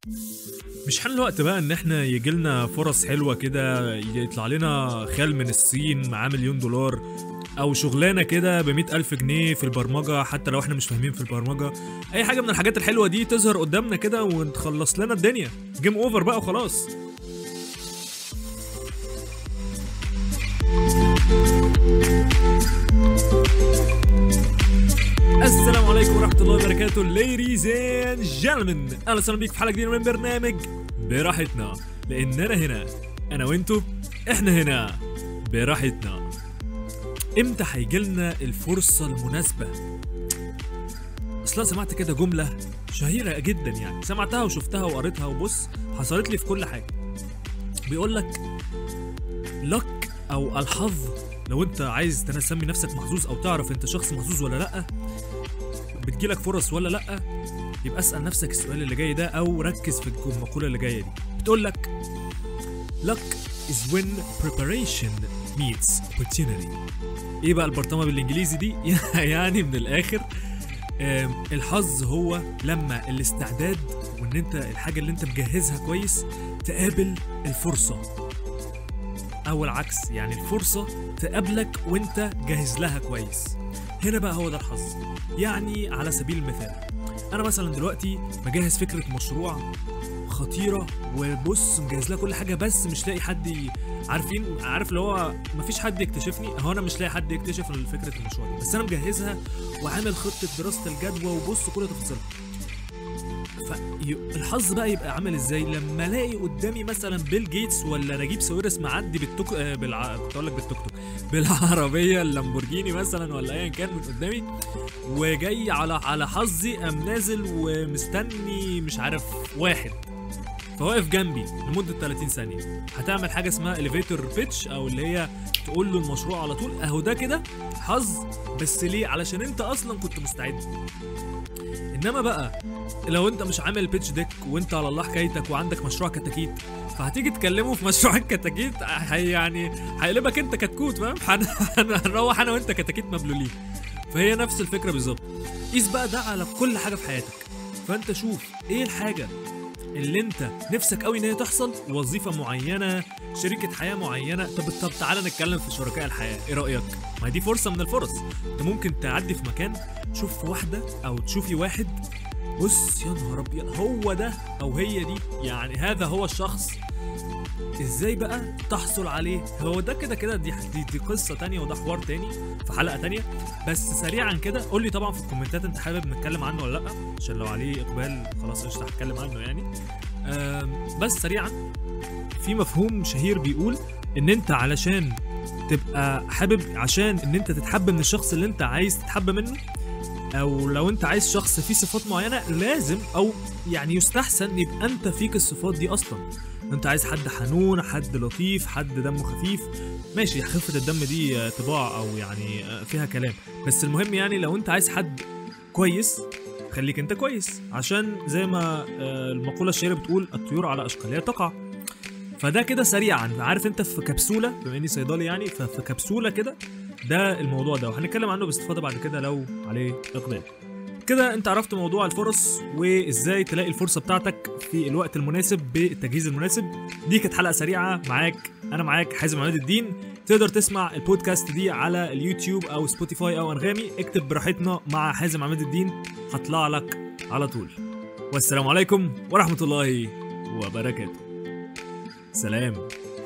مش حان الوقت بقى ان احنا يجيلنا فرص حلوة كده يطلع لنا خال من الصين معاه مليون دولار او شغلانة كده ب ألف جنيه في البرمجة حتى لو احنا مش فاهمين في البرمجة اي حاجة من الحاجات الحلوة دي تظهر قدامنا كده ونخلص لنا الدنيا جيم اوفر بقى وخلاص السلام عليكم ورحمة الله وبركاته ladies and gentlemen أهلا وسهلا بيك في حلقة جديدة من برنامج براحتنا لأننا هنا أنا وأنتو إحنا هنا براحتنا إمتى هيجيلنا الفرصة المناسبة؟ أصلا سمعت كده جملة شهيرة جدا يعني سمعتها وشفتها وقريتها وبص حصلت لي في كل حاجة بيقول لك لك أو الحظ لو أنت عايز تسمي نفسك محظوظ أو تعرف أنت شخص محظوظ ولا لأ بتجيلك فرص ولا لا يبقى اسال نفسك السؤال اللي جاي ده او ركز في المقوله اللي جايه دي بتقول لك luck is when preparation meets opportunity ايه بقى البرطمه بالانجليزي دي يعني من الاخر آم، الحظ هو لما الاستعداد وان انت الحاجه اللي انت مجهزها كويس تقابل الفرصه او العكس يعني الفرصه تقابلك وانت جاهز لها كويس هنا بقى هو ده الحظ يعني على سبيل المثال انا مثلا دلوقتي مجهز فكره مشروع خطيره وبص مجهز لها كل حاجه بس مش لاقي حد ي- عارفين عارف اللي هو مفيش حد يكتشفني هو انا مش لاقي حد يكتشف فكره المشروع دي بس انا مجهزها وعامل خطه دراسه الجدوى وبص كل تفاصيلها فالحظ بقى يبقى عامل ازاي لما الاقي قدامي مثلا بيل جيتس ولا نجيب ساويرس معدي بالتوك آه، بالع... كنت اقول لك بالتوك توك بالعربيه اللامبورجيني مثلا ولا ايا كان من قدامي وجاي على على حظي قام نازل ومستني مش عارف واحد فواقف جنبي لمده 30 ثانيه هتعمل حاجه اسمها اليفيتور بيتش او اللي هي تقول له المشروع على طول اهو ده كده حظ بس ليه علشان انت اصلا كنت مستعد انما بقى لو انت مش عامل بيتش ديك وانت على الله حكايتك وعندك مشروع كتاكيت فهتيجي تكلمه في مشروع الكتاكيت هي يعني هيقلبك انت كتكوت فاهم هن- هن- هنروح انا وانت كتاكيت مبلولين فهي نفس الفكره بالظبط قيس بقى ده على كل حاجه في حياتك فانت شوف ايه الحاجه اللي انت نفسك قوي ان هي تحصل وظيفه معينه شركه حياه معينه طب طب تعالى نتكلم في شركاء الحياه ايه رايك ما دي فرصه من الفرص انت ممكن تعدي في مكان تشوف واحده او تشوفي واحد بص يا نهار ابيض هو ده او هي دي يعني هذا هو الشخص ازاي بقى تحصل عليه هو ده كده كده دي, دي دي قصه تانية وده حوار تاني في حلقه تانية بس سريعا كده قول لي طبعا في الكومنتات انت حابب نتكلم عنه ولا لا عشان لو عليه اقبال خلاص قشطه هتكلم عنه يعني أم، بس سريعا في مفهوم شهير بيقول ان انت علشان تبقى حابب عشان ان انت تتحب من الشخص اللي انت عايز تتحب منه او لو انت عايز شخص فيه صفات معينه لازم او يعني يستحسن يبقى انت فيك الصفات دي اصلا انت عايز حد حنون حد لطيف حد دمه خفيف ماشي خفه الدم دي آه، طباع او يعني آه، فيها كلام بس المهم يعني لو انت عايز حد كويس خليك انت كويس عشان زي ما آه، المقوله الشهيره بتقول الطيور على اشكالها تقع فده كده سريعا عارف انت في كبسوله بما اني صيدلي يعني ففي كبسوله كده ده الموضوع ده وهنتكلم عنه باستفاضه بعد كده لو عليه اقبال كده انت عرفت موضوع الفرص وازاي تلاقي الفرصه بتاعتك في الوقت المناسب بالتجهيز المناسب دي كانت حلقه سريعه معاك انا معاك حازم عماد الدين تقدر تسمع البودكاست دي على اليوتيوب او سبوتيفاي او انغامي اكتب براحتنا مع حازم عماد الدين هطلع لك على طول والسلام عليكم ورحمه الله وبركاته سلام